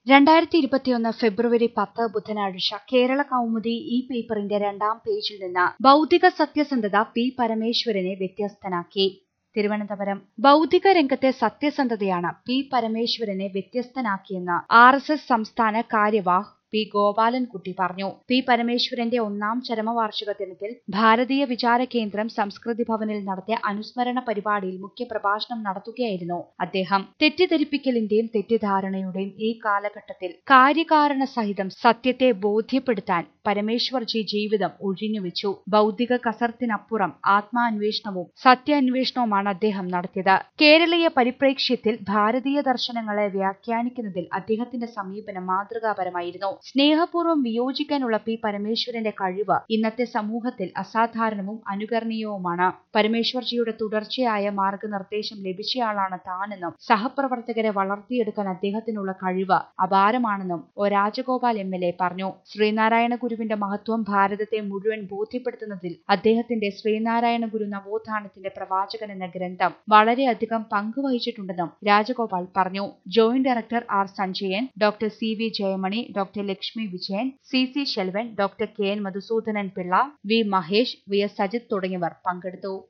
രണ്ടായിരത്തി ഇരുപത്തിയൊന്ന് ഫെബ്രുവരി പത്ത് ബുധനാഴ്ച കേരള കൗമുദി ഈ പേപ്പറിന്റെ രണ്ടാം പേജിൽ നിന്ന് ബൗദ്ധിക സത്യസന്ധത പി പരമേശ്വരനെ വ്യത്യസ്തനാക്കി തിരുവനന്തപുരം ബൗദ്ധിക രംഗത്തെ സത്യസന്ധതയാണ് പി പരമേശ്വരനെ വ്യത്യസ്തനാക്കിയെന്ന് ആർ എസ് എസ് സംസ്ഥാന കാര്യവാഹ് പി ഗോപാലൻകുട്ടി പറഞ്ഞു പി പരമേശ്വരന്റെ ഒന്നാം ചരമവാർഷിക ദിനത്തിൽ ഭാരതീയ വിചാര കേന്ദ്രം സംസ്കൃതി ഭവനിൽ നടത്തിയ അനുസ്മരണ പരിപാടിയിൽ മുഖ്യപ്രഭാഷണം നടത്തുകയായിരുന്നു അദ്ദേഹം തെറ്റിദ്ധരിപ്പിക്കലിന്റെയും തെറ്റിദ്ധാരണയുടെയും ഈ കാലഘട്ടത്തിൽ കാര്യകാരണ സഹിതം സത്യത്തെ ബോധ്യപ്പെടുത്താൻ പരമേശ്വർജി ജീവിതം ഒഴിഞ്ഞുവെച്ചു ബൗദ്ധിക കസർത്തിനപ്പുറം ആത്മാന്വേഷണവും സത്യാന്വേഷണവുമാണ് അദ്ദേഹം നടത്തിയത് കേരളീയ പരിപ്രേക്ഷ്യത്തിൽ ഭാരതീയ ദർശനങ്ങളെ വ്യാഖ്യാനിക്കുന്നതിൽ അദ്ദേഹത്തിന്റെ സമീപനം മാതൃകാപരമായിരുന്നു സ്നേഹപൂർവ്വം വിയോജിക്കാനുള്ള പി പരമേശ്വരന്റെ കഴിവ് ഇന്നത്തെ സമൂഹത്തിൽ അസാധാരണവും അനുകരണീയവുമാണ് പരമേശ്വർജിയുടെ തുടർച്ചയായ മാർഗനിർദ്ദേശം ലഭിച്ചയാളാണ് താനെന്നും സഹപ്രവർത്തകരെ വളർത്തിയെടുക്കാൻ അദ്ദേഹത്തിനുള്ള കഴിവ് അപാരമാണെന്നും O Rajagopal M L A പറഞ്ഞു ശ്രീനാരായണ ഗുരുവിന്റെ മഹത്വം ഭാരതത്തെ മുഴുവൻ ബോധ്യപ്പെടുത്തുന്നതിൽ അദ്ദേഹത്തിന്റെ ശ്രീനാരായണ ഗുരു നവോത്ഥാനത്തിന്റെ പ്രവാചകൻ എന്ന ഗ്രന്ഥം വളരെയധികം പങ്കുവഹിച്ചിട്ടുണ്ടെന്നും രാജഗോപാൽ പറഞ്ഞു joint director R Sanjayan doctor C V Jayamani doctor Lakshmi Vijayan C C Selvan doctor K N Madhusoodanan Pillai V Mahesh V S Sajith തുടങ്ങിയവർ പങ്കെടുത്തു